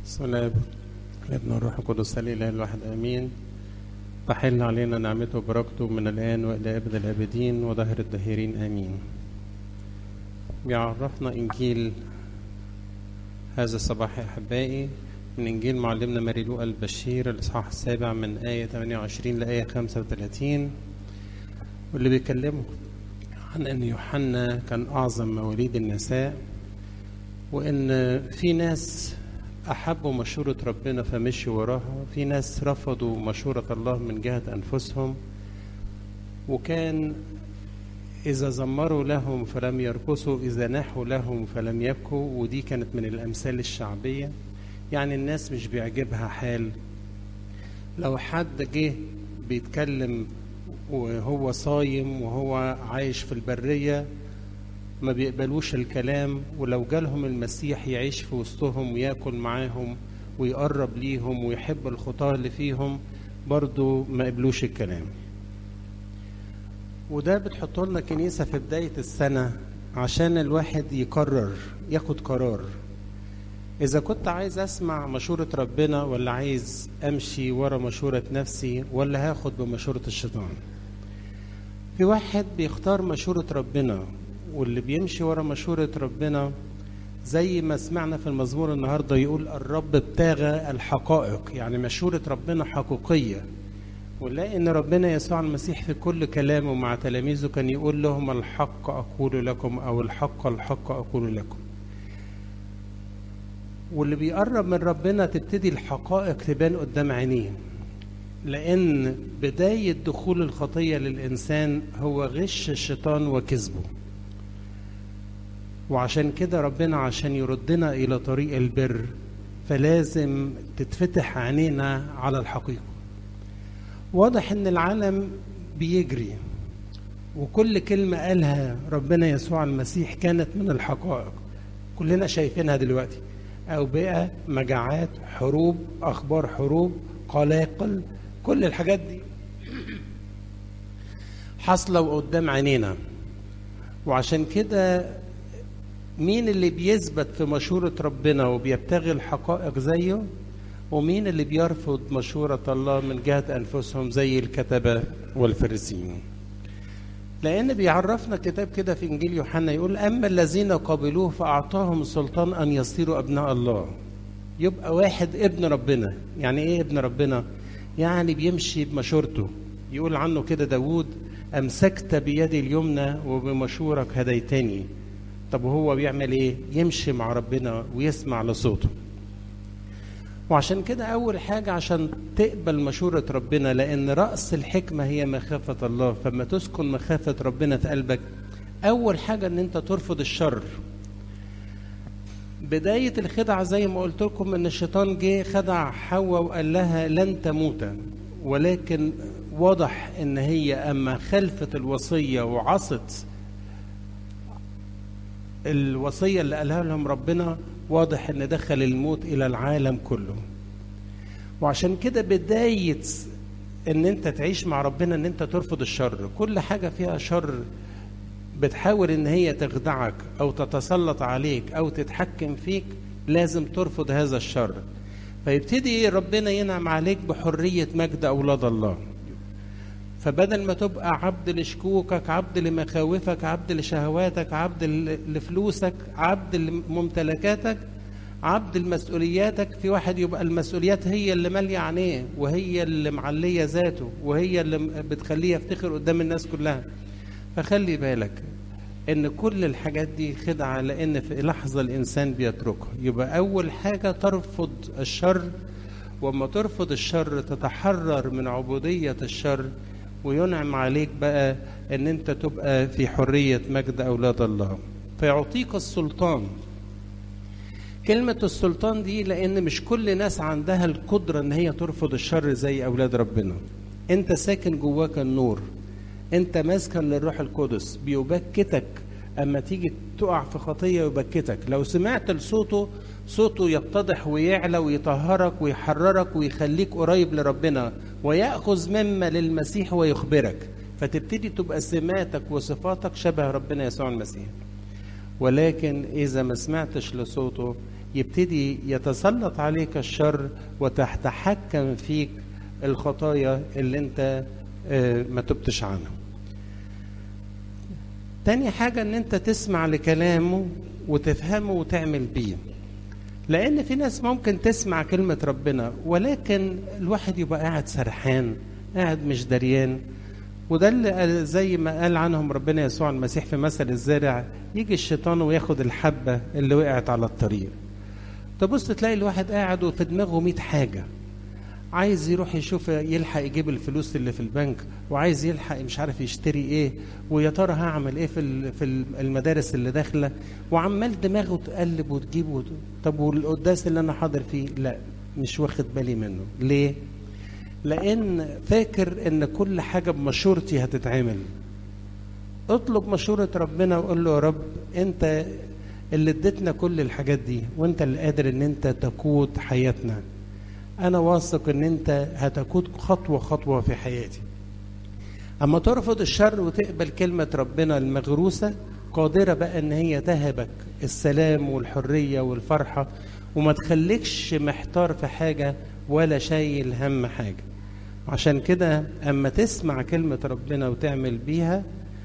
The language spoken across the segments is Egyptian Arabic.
الصلاة ابن الروح القدس الإله الواحد آمين تحل علينا نعمته وبركته من الآن وإلى أبد الآبدين وظهر الداهرين آمين بيعرفنا إنجيل هذا الصباح يا أحبائي من إنجيل معلمنا ماري لوقا البشير الإصحاح السابع من آية 28 لآية 35 واللي بيكلمه عن أن يوحنا كان أعظم مواليد النساء وإن في ناس أحبوا مشورة ربنا فمشوا وراها في ناس رفضوا مشورة الله من جهة أنفسهم وكان إذا زمروا لهم فلم يرقصوا إذا ناحوا لهم فلم يبكوا ودي كانت من الأمثال الشعبية يعني الناس مش بيعجبها حال لو حد جه بيتكلم وهو صايم وهو عايش في البرية ما بيقبلوش الكلام ولو جالهم المسيح يعيش في وسطهم وياكل معاهم ويقرب ليهم ويحب الخطاة اللي فيهم برضو ما قبلوش الكلام وده بتحط لنا كنيسة في بداية السنة عشان الواحد يقرر ياخد قرار إذا كنت عايز أسمع مشورة ربنا ولا عايز أمشي ورا مشورة نفسي ولا هاخد بمشورة الشيطان في واحد بيختار مشورة ربنا واللي بيمشي ورا مشورة ربنا زي ما سمعنا في المزمور النهاردة يقول الرب ابتغى الحقائق يعني مشورة ربنا حقيقية ونلاقي ان ربنا يسوع المسيح في كل كلامه مع تلاميذه كان يقول لهم الحق اقول لكم او الحق الحق اقول لكم واللي بيقرب من ربنا تبتدي الحقائق تبان قدام عينيه لان بدايه دخول الخطيه للانسان هو غش الشيطان وكذبه وعشان كده ربنا عشان يردنا الى طريق البر فلازم تتفتح عينينا على الحقيقه واضح ان العالم بيجري وكل كلمة قالها ربنا يسوع المسيح كانت من الحقائق كلنا شايفينها دلوقتي أوبئة مجاعات حروب أخبار حروب قلاقل كل الحاجات دي حاصلة قدام عينينا وعشان كده مين اللي بيثبت في مشورة ربنا وبيبتغي الحقائق زيه ومين اللي بيرفض مشورة الله من جهة أنفسهم زي الكتبة والفريسيين لأن بيعرفنا كتاب كده في إنجيل يوحنا يقول أما الذين قبلوه فأعطاهم السلطان أن يصيروا أبناء الله يبقى واحد ابن ربنا يعني إيه ابن ربنا يعني بيمشي بمشورته يقول عنه كده داود أمسكت بيدي اليمنى وبمشورك هديتني طب وهو بيعمل إيه يمشي مع ربنا ويسمع لصوته وعشان كده أول حاجة عشان تقبل مشورة ربنا لأن رأس الحكمة هي مخافة الله فما تسكن مخافة ربنا في قلبك أول حاجة إن أنت ترفض الشر بداية الخدعة زي ما قلت لكم إن الشيطان جه خدع حواء وقال لها لن تموت ولكن واضح إن هي أما خلفت الوصية وعصت الوصية اللي قالها لهم ربنا واضح ان دخل الموت الى العالم كله وعشان كده بداية ان انت تعيش مع ربنا ان انت ترفض الشر كل حاجة فيها شر بتحاول ان هي تخدعك او تتسلط عليك او تتحكم فيك لازم ترفض هذا الشر فيبتدي ربنا ينعم عليك بحرية مجد اولاد الله فبدل ما تبقى عبد لشكوكك عبد لمخاوفك عبد لشهواتك عبد لفلوسك عبد لممتلكاتك عبد لمسؤولياتك في واحد يبقى المسؤوليات هي اللي مالية عينيه وهي اللي معلية ذاته وهي اللي بتخليه يفتخر قدام الناس كلها فخلي بالك ان كل الحاجات دي خدعة لان في لحظة الانسان بيتركها يبقى اول حاجة ترفض الشر وما ترفض الشر تتحرر من عبودية الشر وينعم عليك بقى ان انت تبقى في حرية مجد اولاد الله فيعطيك السلطان كلمة السلطان دي لان مش كل ناس عندها القدرة ان هي ترفض الشر زي اولاد ربنا انت ساكن جواك النور انت مسكن للروح القدس بيبكتك اما تيجي تقع في خطية يبكتك لو سمعت لصوته صوته يتضح ويعلى ويطهرك ويحررك ويخليك قريب لربنا ويأخذ مما للمسيح ويخبرك فتبتدي تبقى سماتك وصفاتك شبه ربنا يسوع المسيح ولكن إذا ما سمعتش لصوته يبتدي يتسلط عليك الشر وتتحكم فيك الخطايا اللي انت ما تبتش عنها تاني حاجة ان انت تسمع لكلامه وتفهمه وتعمل بيه لان في ناس ممكن تسمع كلمة ربنا ولكن الواحد يبقى قاعد سرحان قاعد مش دريان وده اللي زي ما قال عنهم ربنا يسوع المسيح في مثل الزارع يجي الشيطان وياخد الحبة اللي وقعت على الطريق تبص تلاقي الواحد قاعد وفي دماغه 100 حاجة عايز يروح يشوف يلحق يجيب الفلوس اللي في البنك وعايز يلحق مش عارف يشتري ايه ويا ترى هعمل ايه في في المدارس اللي داخله وعمال دماغه تقلب وتجيب وت... طب والقداس اللي انا حاضر فيه لا مش واخد بالي منه ليه لان فاكر ان كل حاجه بمشورتي هتتعمل اطلب مشوره ربنا وقول له يا رب انت اللي اديتنا كل الحاجات دي وانت اللي قادر ان انت تقود حياتنا انا واثق ان انت هتقود خطوه خطوه في حياتي اما ترفض الشر وتقبل كلمه ربنا المغروسه قادره بقى ان هي تهبك السلام والحريه والفرحه وما تخليكش محتار في حاجه ولا شايل هم حاجه عشان كده اما تسمع كلمه ربنا وتعمل بيها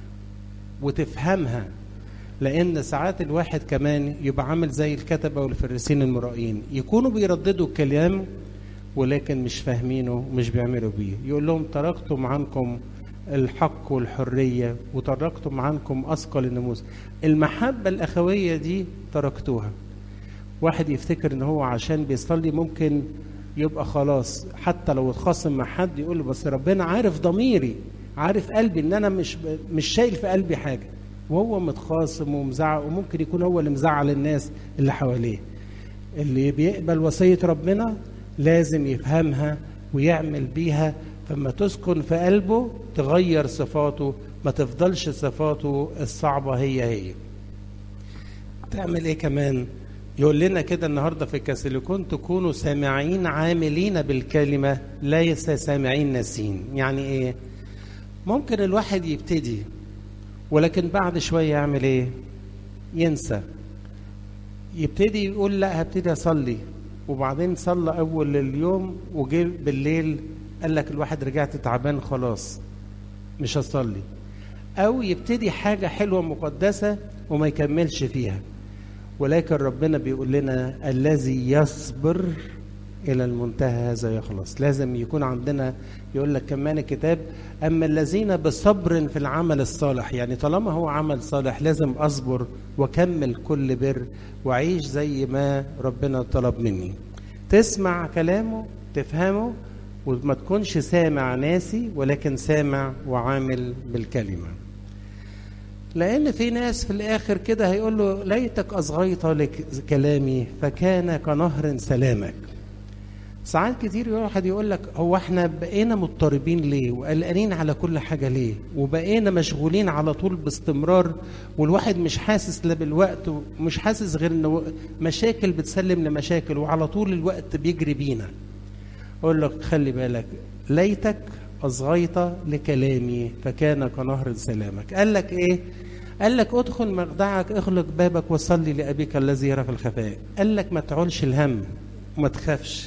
وتفهمها لان ساعات الواحد كمان يبقى عامل زي الكتبه والفريسين المرائين يكونوا بيرددوا الكلام ولكن مش فاهمينه ومش بيعملوا بيه يقول لهم تركتم عنكم الحق والحرية وتركتم عنكم أثقل الناموس المحبة الأخوية دي تركتوها واحد يفتكر ان هو عشان بيصلي ممكن يبقى خلاص حتى لو اتخاصم مع حد يقول له بس ربنا عارف ضميري عارف قلبي ان انا مش مش شايل في قلبي حاجه وهو متخاصم ومزعق وممكن يكون هو اللي مزعل الناس اللي حواليه اللي بيقبل وصيه ربنا لازم يفهمها ويعمل بيها فما تسكن في قلبه تغير صفاته ما تفضلش صفاته الصعبة هي هي تعمل ايه كمان يقول لنا كده النهارده في كاسيليكون تكونوا سامعين عاملين بالكلمة ليس سامعين ناسين يعني ايه ممكن الواحد يبتدي ولكن بعد شوية يعمل ايه ينسى يبتدي يقول لا هبتدي اصلي وبعدين صلى اول اليوم وجه بالليل قال لك الواحد رجعت تعبان خلاص مش هصلي او يبتدي حاجه حلوه مقدسه وما يكملش فيها ولكن ربنا بيقول لنا الذي يصبر الى المنتهى هذا يخلص لازم يكون عندنا يقول لك كمان الكتاب اما الذين بصبر في العمل الصالح يعني طالما هو عمل صالح لازم اصبر واكمل كل بر واعيش زي ما ربنا طلب مني تسمع كلامه تفهمه وما تكونش سامع ناسي ولكن سامع وعامل بالكلمه لان في ناس في الاخر كده هيقول له ليتك اصغيت لك كلامي فكان كنهر سلامك ساعات كتير واحد يقول لك هو احنا بقينا مضطربين ليه وقلقانين على كل حاجه ليه وبقينا مشغولين على طول باستمرار والواحد مش حاسس لا بالوقت ومش حاسس غير ان مشاكل بتسلم لمشاكل وعلى طول الوقت بيجري بينا اقول لك خلي بالك ليتك اصغيت لكلامي فكان كنهر سلامك قال لك ايه قال لك ادخل مخدعك اغلق بابك وصلي لابيك الذي يرى في الخفاء قال لك ما تعولش الهم وما تخافش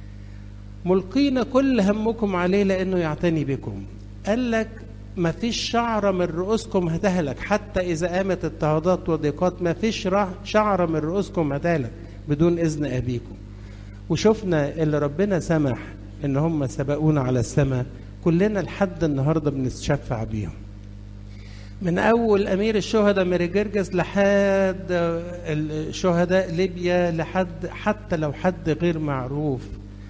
ملقين كل همكم عليه لانه يعتني بكم قال لك ما فيش شعرة من رؤوسكم هتهلك حتى إذا قامت اضطهادات وضيقات ما فيش شعرة من رؤوسكم هتهلك بدون إذن أبيكم وشفنا اللي ربنا سمح إن هم سبقونا على السماء كلنا لحد النهاردة بنتشفع بيهم من أول أمير الشهداء ميري جرجس لحد الشهداء ليبيا لحد حتى لو حد غير معروف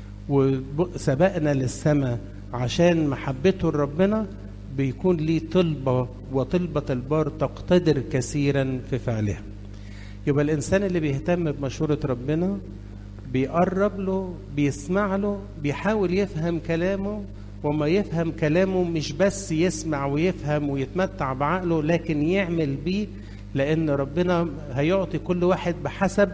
وسبقنا للسماء عشان محبته لربنا بيكون ليه طلبة وطلبة البار تقتدر كثيرا في فعلها يبقى الإنسان اللي بيهتم بمشورة ربنا بيقرب له بيسمع له بيحاول يفهم كلامه وما يفهم كلامه مش بس يسمع ويفهم ويتمتع بعقله لكن يعمل بيه لأن ربنا هيعطي كل واحد بحسب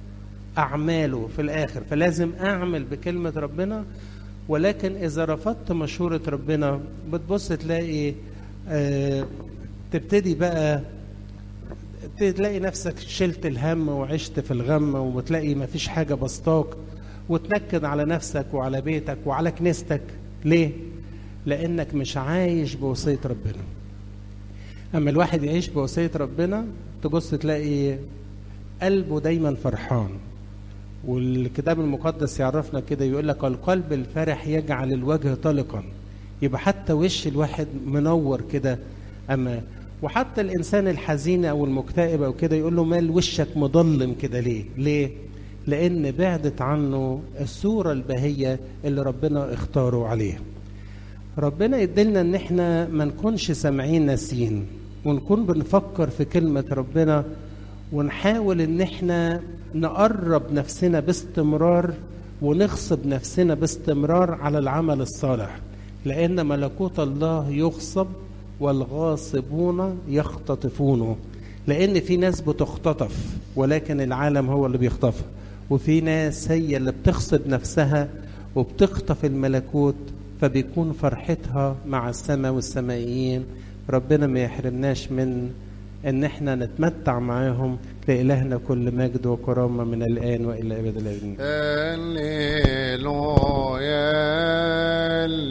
أعماله في الآخر فلازم أعمل بكلمة ربنا ولكن إذا رفضت مشورة ربنا بتبص تلاقي آه تبتدي بقى تلاقي نفسك شلت الهم وعشت في الغم وتلاقي ما فيش حاجة بسطاك وتنكد على نفسك وعلى بيتك وعلى كنيستك ليه؟ لأنك مش عايش بوصية ربنا أما الواحد يعيش بوصية ربنا تبص تلاقي قلبه دايما فرحان والكتاب المقدس يعرفنا كده يقول لك القلب الفرح يجعل الوجه طلقا يبقى حتى وش الواحد منور كده اما وحتى الانسان الحزين او المكتئب او كده يقول له مال وشك مظلم كده ليه ليه لان بعدت عنه الصوره البهيه اللي ربنا اختاره عليه ربنا يدلنا ان احنا ما نكونش سامعين ناسين ونكون بنفكر في كلمه ربنا ونحاول ان احنا نقرب نفسنا باستمرار ونغصب نفسنا باستمرار على العمل الصالح لان ملكوت الله يغصب والغاصبون يختطفونه لان في ناس بتختطف ولكن العالم هو اللي بيخطفها وفي ناس هي اللي بتغصب نفسها وبتخطف الملكوت فبيكون فرحتها مع السماء والسمائيين ربنا ما يحرمناش من ان احنا نتمتع معاهم لإلهنا كل مجد وكرامة من الآن وإلى أبد الآبدين هللويا